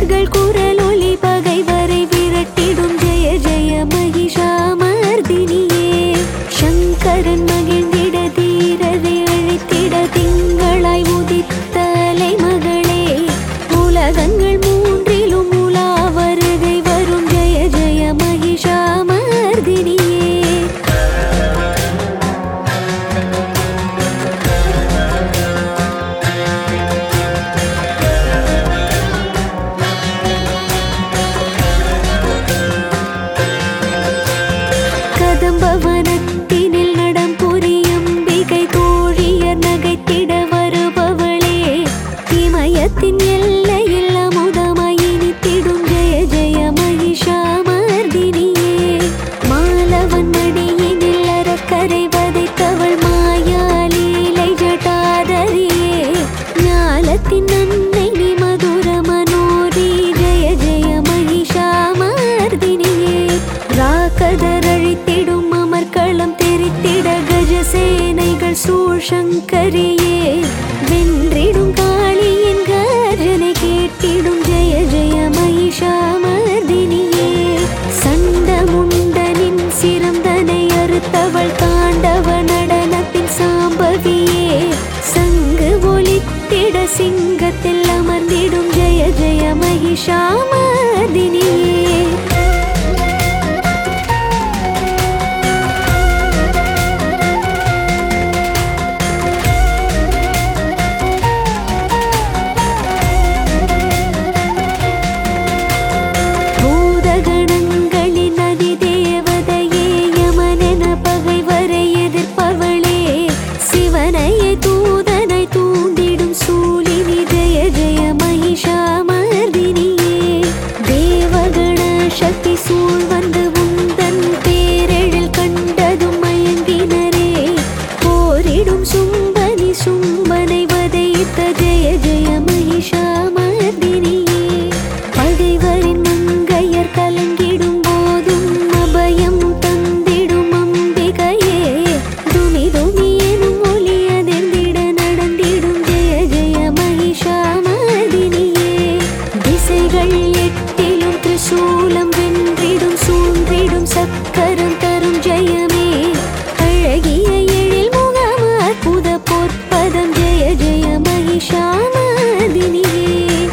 அமரர்கள் குரல் ஒலி பகைவரை விரட்டிடும் ஜெய ஜெய மகிஷாமர்தினியே சங்கரன் மகிழ்ந்திட தீரரை அழைத்திட திங்களாய் உதித்த மகளே உலகங்கள் மூன்றிலும் உலா வருகை வரும் ஜெய ஜெய மகிஷாமர்தினியே கதம்பவனத்தினில் நடம் புரியம்பிகை தோழியர் நகைத்திட வருபவளே இமயத்தின் எல்லையில் அமுதமாயினித்திடும் ஜெய ஜெய மகிஷாமர்தினியே மாலவன் மடியினில் அறக்கரை வதைத்தவள் மாயாலீலை ஜட்டாதரியே ஞாலத்தின் அன்னை நீ மதுர மனோரி ஜெய ஜெய மகிஷாமர்தினியே ராக்கதர் அழித்திடும் அமர்களம் தெரித்திட கஜசேனைகள் சூழ் சங்கரியே வென்றிடும் காளியின் கர்ஜனை கேட்டிடும் ஜெய ஜெய மகிஷாமர்தினியே சண்டமுண்டனின் சிறந்தனை அறுத்தவள் தாண்டவ நடனத்தின் சாம்பவியே சங்கு ஒலித்திட சிங்கத்தில் அமர்ந்திடும் ஜெய ஜெய மகிஷாமர்தினியே பூதகணங்களின் அதிதேவதையே யமனென பகைவரை எதிர்ப்பவளே சிவனையே தூதனை தூண்டிடும் சூலினி ஜெய ஜெய மகிஷாமர்தினியே தேவகண சக்தி சூழ் வந்து உந்தன் பேரெழில் கண்டதும் மயங்கினரே போரிடும் சும்பனி சும்பனை வதைத்த ஜெய ஜெய மகிஷாமர்தினியே பகைவரின் மங்கையர் கலங்கிடும் போதும் அபயம் தந்திடும் அம்பிகையே துமி துமி எனும் ஒலி அதிர்ந்திட நடந்திடும் ஜெய ஜெய மகிஷாமர்தினியே திசைகள் எட்டிலும் திரிசூலம் வென்றிடும் சூன்றிடும் சக்கரம் தரும் ஜெயமே அழகிய எழில் முகம் அற்புத பொற்பதம் ஜெய ஜெய மகிஷாமர்தினியே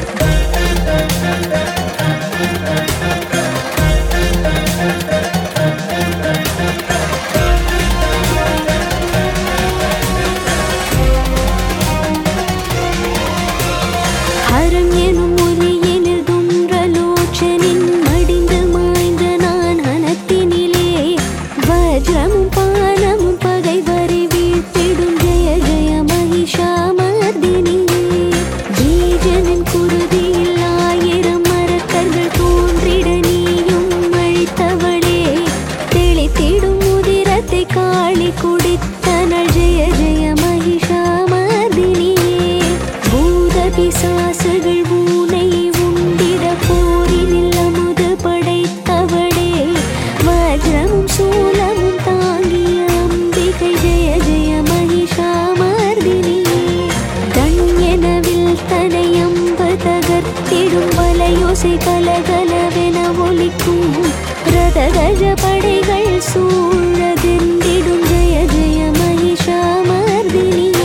ஹரம் எனும் ஒலியினில் துன்றலோச்சனின் மடிந்து மாய்ந்த நான் அனத்தினிலே வஜ்ரமும் பானமும் பகைவரை வீழ்த்திடும் ஜெய ஜெய மகிஷாமர்தினியே பீஜனின் குருதியில் ஆயிரம் மரக்கர்கள் தோன்றிட நீயும் அழித்தவளே தெளித்திடும் உதிரத்தை காளி குடித்தனள் ஜெய ஜெய மகிஷாமர்தினியே பூத பிசாசுகள் ஊனை உண்டிட போரினில் அமுது படைத்தவளே வஜ்ரமும் சூலமும் தாங்கிய அம்பிகை ஜெய ஜெய மகிஷாமர்தினியே கண்யனவில் தனை அம்பு தகர்த்திடும் வலையோசை கலகலவென ஒலிக்கும் ரதகஜ படைகள் சூழதெந்திடும் ஜெய ஜெய மகிஷாமர்தினியே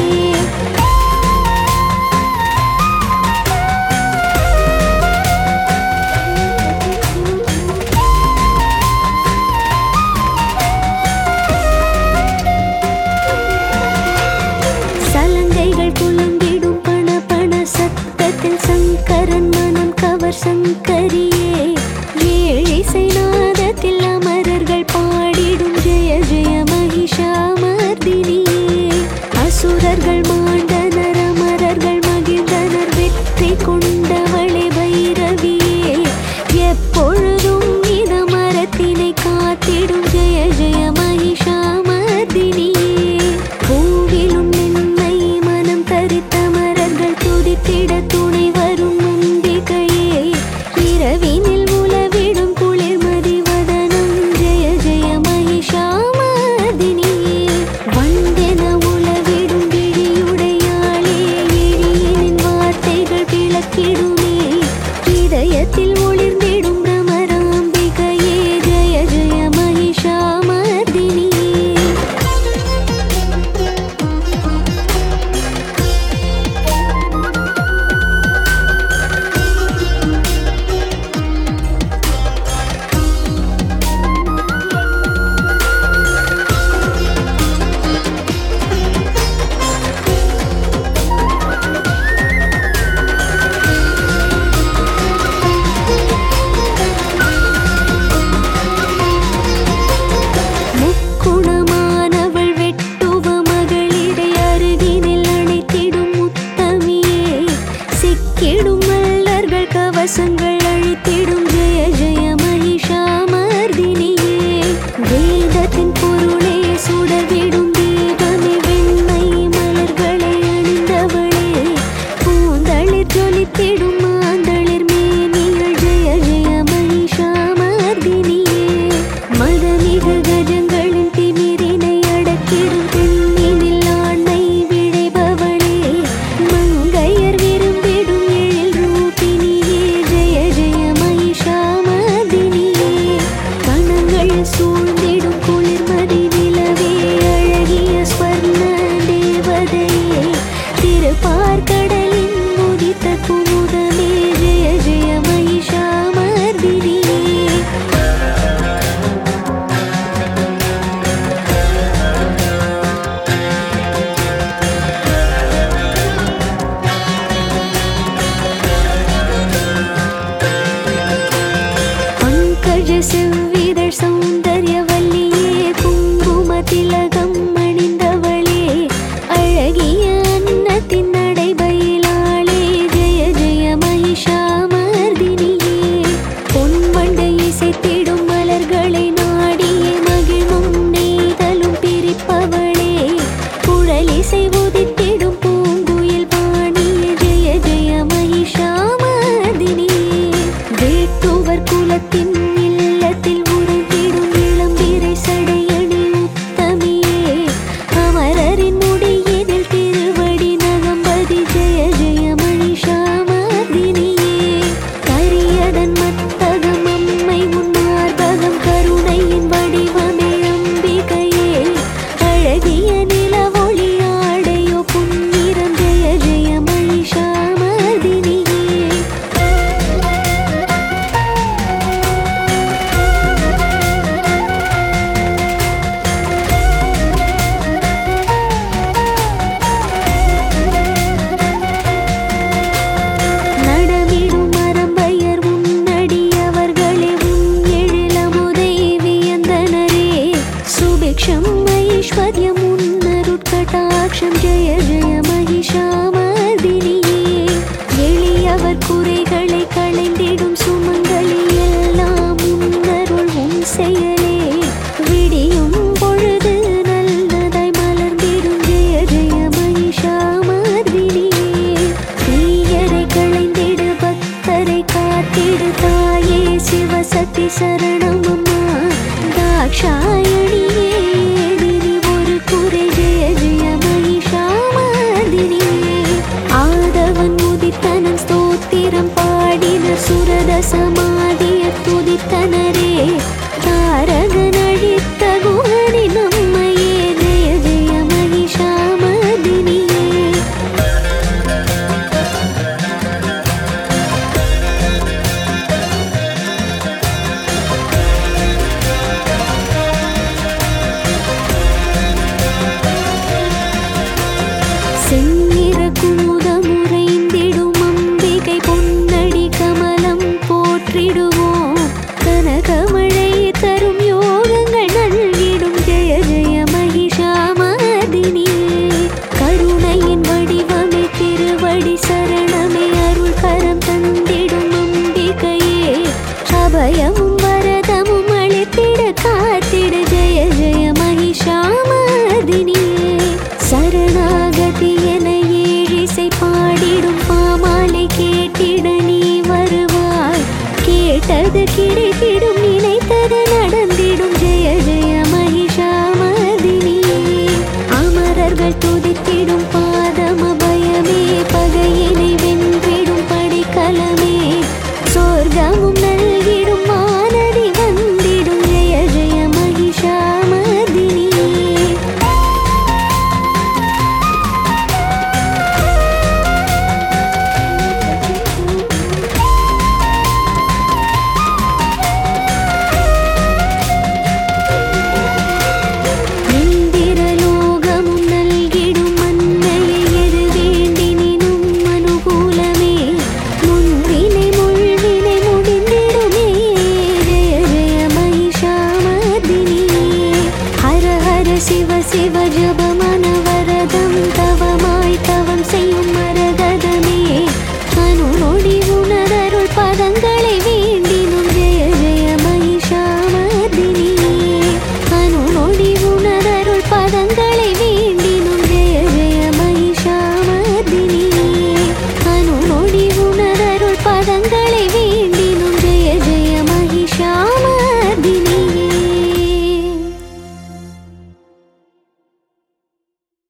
சலங்கைகள் புலம்பிடும் பண பண சத்தத்தில் சங்கரன் மனம் கவர் சங்கரியே ஏழிசை நாதத்தில் அமரர்கள் பாடிடும் ஜெய ஜெய மகிஷாமர்தினியே அசுரர்கள் மாண்டனர் அமரர்கள் மகிழ்ந்தனர் வெற்றி கொண்டவளே பைரவியே எப்பொழுதும் இந்த மரத்தினை காத்திடும் ஜெய ஜெய மகிஷாமர்தினியே பூவிலும் மென்மை மனம் தரித்த மரர்கள் துதித்திட துணை வரும் அம்பிகையே இரவினில் உலவிடும் குளிர்மதி வதனம் ஜெய ஜெய மகிஷாமர்தினியே வந்தென உலவிடும் விழியுடையாளே எழியனின் வார்த்தைகள் விளக்கிடும் அமரர்கள் கவசங்கள் அழித்திடும் ஜெய ஜெய மகிஷாமர்தினியே வேதத்தின் பொருளே சுடவிடும் தீபமே வெண்மை மலர்களை அணிந்தவளே பூந்தளிர் ஜொலித்திடும் மாந்தளிர் மேனியள் ஜெய ஜெய மகிஷாமர்தினியே மதமிகு கஜங்களின் திமிரினை அடக்கிடும் பெண்ணினில் ஆண்மை விழைபவளே மங்கையர் விரும்பிடும் எழில் ரூபினியே ஜெய ஜெய மகிஷாமர்தினியே கணங்கள் சூழ்ந்திடும் குளிர்மதி நிலவே அழகிய ஸ்வர்ண தேவதையே திருப்பார்கடலின் முதித்த குமுதமே ஜெய ஜெய மகிஷாமர்தினியே பங்கஜ செவ்விதழ் சௌந்தர்யவல்லியே குங்கும திலகம் அணிந்தவளே அழகிய அன்னத்தின் நடைபயிலாளே ஜெய ஜெய மகிஷாமர்தினியே பொன்வண்டு இசைத்திடும் மலர்களை நாடியே மகிழும் நெய்தலும் பிரிப்பவளே குழலிசை உதித்திடும் பூங்குயில் பாணியே ஜெய ஜெய மகிஷாமர்தினியே வேட்டுவர் குலத்தின் இல்லத்தில் உறைந்திடும் இளம்பிறை சடையணி உத்தமியே அமரரின் முடியதில் திருவடி நகம்பதி ஜெய ஜெய மகிஷாமர்தினியே கரியதன் மத்தகம் அம்மை உன்னார்பகம் கருணையின் வடிவமே அம்பிகையே அழகிய நிலவொளி ஆடையோ புன்னிறம் ஜெய ஜெய மகிஷாமர்தினியே நடமிடும் மரம்பயர் உன்னடி அவர்களே உன் எழிலமுதை வியந்தனரே சுபிக்ஷம் ஐஸ்வர்யம் உன்னருட்கட்டாட்சம் ஜெய ஜெய மகிஷாமர்தினியே எளியவர் குறைகளை களைந்திடும் சுமங்கலி எல்லாம் உன்னருள் உன் செயலே விடியும் பொழுது நல்லதாய் மலர்ந்திடும் ஜெய ஜெய மகிஷாமர்தினியே தீயரை களைந்திடு பக்தரை காத்திடு தாயே சிவசக்தி சரணம் அம்மா தாக்ஷாயணியே ஏழினி ஒரு குறை ஜெய ஜெய மகிஷாமர்தினியே ஆதவன் உதித்தனன் ஸ்தோத்திரம் பாடின சுரத சமாதிய துதித்தனரே தாரகன் அழித்த குஹனி நம்மையே ஜெய ஜெய மகிஷாமர்தினியே செந்நிற குமுதம் உறைந்திடும் அம்பிகை பொன்னடி கமலம் போற்றிடுவோம் கனகமழை தரும் யோகங்கள் நல்கிடும் ஜெய ஜெய மகிஷாமர்தினியே கருணையின் வடிவமே திருவடி சரணமே அருள் கரம் தந்திடும் அம்பிகையே அபயமும் வரதமும் அளித்திட காத்திடு ஜெய ஜெய மகிஷாமர்தினியே சரணாகதி என ஏழிசை பாடிடும் பாமாலை கேட்டிட நீ வருவாய் கேட்டது கிடைத்திடும் நினைத்தது நடந்திடும் ஜெய ஜெய மகிஷாமர்தினியே அமரர்கள் துதித்திடும் பாதம பயமே பகையினை வென்றிடும் படிக்கலமே சொர்க்கமும்